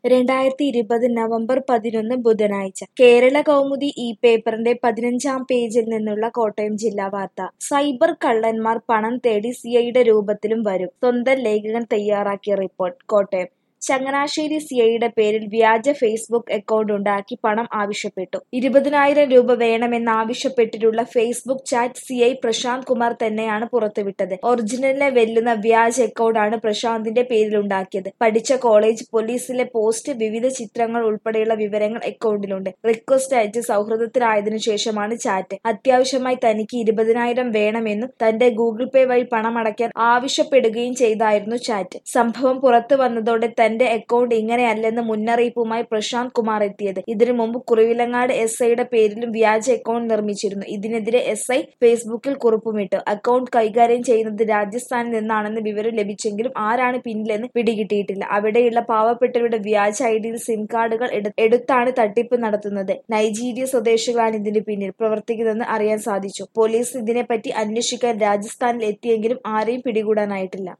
രണ്ടായിരത്തി ഇരുപത് നവംബർ പതിനൊന്ന് ബുധനാഴ്ച കേരള കൗമുദി ഈ പേപ്പറിന്റെ പതിനഞ്ചാം പേജിൽ നിന്നുള്ള കോട്ടയം ജില്ലാ വാർത്ത സൈബർ കള്ളന്മാർ പണം തേടി സിഐയുടെ രൂപത്തിലും വരും സ്വന്തം ലേഖകൻ തയ്യാറാക്കിയ റിപ്പോർട്ട് കോട്ടയം ചങ്ങനാശ്ശേരി സിഐയുടെ പേരിൽ വ്യാജ ഫേസ്ബുക്ക് അക്കൗണ്ട് ഉണ്ടാക്കി പണം ആവശ്യപ്പെട്ടു ഇരുപതിനായിരം രൂപ വേണമെന്നാവശ്യപ്പെട്ടിട്ടുള്ള Facebook chat CI Prashant Kumar തന്നെയാണ് പുറത്തുവിട്ടത് ഒറിജിനലിനെ വെല്ലുന്ന വ്യാജ അക്കൗണ്ടാണ് പ്രശാന്തിന്റെ പേരിലുണ്ടാക്കിയത് പഠിച്ച കോളേജ് പോലീസിലെ പോസ്റ്റ് വിവിധ ചിത്രങ്ങൾ ഉൾപ്പെടെയുള്ള വിവരങ്ങൾ അക്കൗണ്ടിലുണ്ട് റിക്വസ്റ്റ് അയച്ച് സൗഹൃദത്തിലായതിനു ശേഷമാണ് ചാറ്റ് അത്യാവശ്യമായി തനിക്ക് ഇരുപതിനായിരം വേണമെന്നും തന്റെ ഗൂഗിൾ പേ വഴി പണമടയ്ക്കാൻ ആവശ്യപ്പെടുകയും ചെയ്തായിരുന്നു ചാറ്റ് സംഭവം പുറത്തു വന്നതോടെ തന്റെ അക്കൗണ്ട് ഇങ്ങനെയല്ലെന്ന് മുന്നറിയിപ്പുമായി പ്രശാന്ത് കുമാർ എത്തിയത് ഇതിനു മുമ്പ് കുറുവിലങ്ങാട് എസ് ഐയുടെ പേരിലും വ്യാജ അക്കൗണ്ട് നിർമ്മിച്ചിരുന്നു ഇതിനെതിരെ എസ് ഐ ഫേസ്ബുക്കിൽ കുറിപ്പുമിട്ടു അക്കൗണ്ട് കൈകാര്യം ചെയ്യുന്നത് രാജസ്ഥാനിൽ നിന്നാണെന്ന് വിവരം ലഭിച്ചെങ്കിലും ആരാണ് പിന്നിലെന്ന് പിടികിട്ടിയിട്ടില്ല അവിടെയുള്ള പാവപ്പെട്ടവരുടെ വ്യാജ ഐഡിയിൽ സിം കാർഡുകൾ എടു- എടുത്താണ് തട്ടിപ്പ് നടത്തുന്നത് നൈജീരിയ സ്വദേശികളാണ് ഇതിന് പിന്നിൽ പ്രവർത്തിക്കുന്നതെന്ന് അറിയാൻ സാധിച്ചു പോലീസ് ഇതിനെപ്പറ്റി അന്വേഷിക്കാൻ രാജസ്ഥാനിൽ എത്തിയെങ്കിലും ആരെയും പിടികൂടാനായിട്ടില്ല